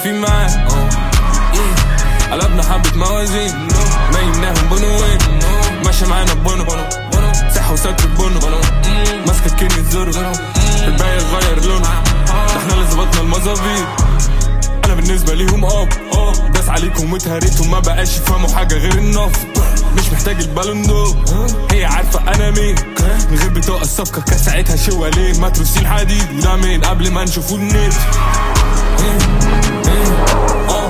فيه معاه اه إيه. قلبنا حبة موازين نايمناهم بنوين ماشي معانا بونو صحة وستر بونو ماسكة كيني الزورو الباقي غير لونه ده احنا اللي ظبطنا المظابيط انا بالنسبة ليهم اب داس عليكم واتهريتهم ما بقاش يفهموا حاجة غير النفط مش محتاج البالون دو هي عارفة انا مين من غير بتوع الصفقة كانت ساعتها شوالين متروسين حديد وده مين قبل ما نشوفوا النت إيه، إيه، آه.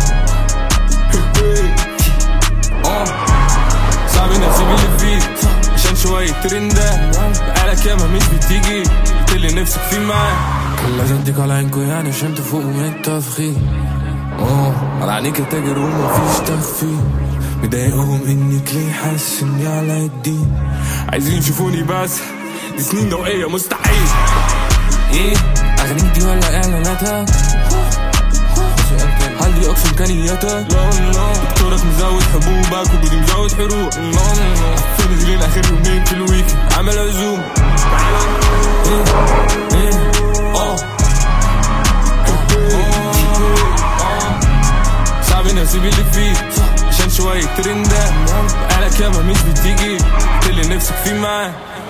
إيه، آه. صعب اني اسيب اللي فيك عشان شوية ترندات بقالك ياما مش بتيجي قلت اللي نفسك فيه معاه كان لازم اديك على عينكوا يعني عشان تفوقوا من التفخيم اه على عينيك يا تاجر ومفيش تخفي مضايقهم انك ليه حاسس اني على الدين عايزين يشوفوني بس دي سنين ضوئية مستحيل ايه اغانيك دي ولا اعلاناتها هل دي اقصى امكانياتها؟ لا لا دكتورك مزود حبوبك وبودي مزود حروق لا لا فين دي لين اخر يومين في الويك عامل عزوم ايه ايه اه آه. صعب اني اسيب اللي فيه عشان شوية ترندات بقالك ياما مش بتيجي قلت اللي نفسك فيه معاه